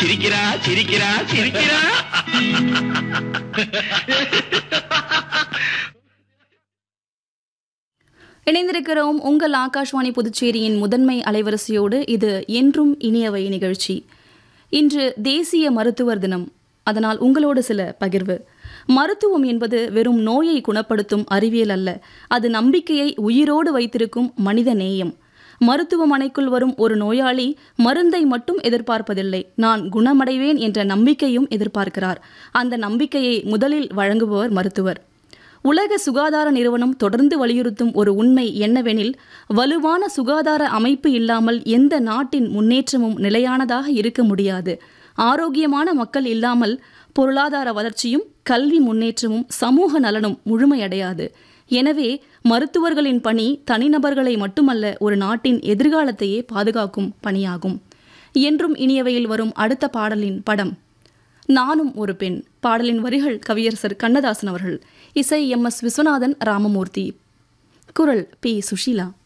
சிரிக்கிறா சிரிக்கிறா சிரிக்கிறா இணைந்திருக்கிறோம் உங்கள் ஆகாஷ்வாணி புதுச்சேரியின் முதன்மை அலைவரிசையோடு இது என்றும் இனியவை நிகழ்ச்சி இன்று தேசிய மருத்துவர் தினம் அதனால் உங்களோடு சில பகிர்வு மருத்துவம் என்பது வெறும் நோயை குணப்படுத்தும் அறிவியல் அல்ல அது நம்பிக்கையை உயிரோடு வைத்திருக்கும் மனித நேயம் மருத்துவமனைக்குள் வரும் ஒரு நோயாளி மருந்தை மட்டும் எதிர்பார்ப்பதில்லை நான் குணமடைவேன் என்ற நம்பிக்கையும் எதிர்பார்க்கிறார் அந்த நம்பிக்கையை முதலில் வழங்குபவர் மருத்துவர் உலக சுகாதார நிறுவனம் தொடர்ந்து வலியுறுத்தும் ஒரு உண்மை என்னவெனில் வலுவான சுகாதார அமைப்பு இல்லாமல் எந்த நாட்டின் முன்னேற்றமும் நிலையானதாக இருக்க முடியாது ஆரோக்கியமான மக்கள் இல்லாமல் பொருளாதார வளர்ச்சியும் கல்வி முன்னேற்றமும் சமூக நலனும் முழுமையடையாது எனவே மருத்துவர்களின் பணி தனிநபர்களை மட்டுமல்ல ஒரு நாட்டின் எதிர்காலத்தையே பாதுகாக்கும் பணியாகும் என்றும் இனியவையில் வரும் அடுத்த பாடலின் படம் நானும் ஒரு பெண் பாடலின் வரிகள் கவியரசர் கண்ணதாசன் அவர்கள் இசை எம் எஸ் விஸ்வநாதன் ராமமூர்த்தி குரல் பி சுஷீலா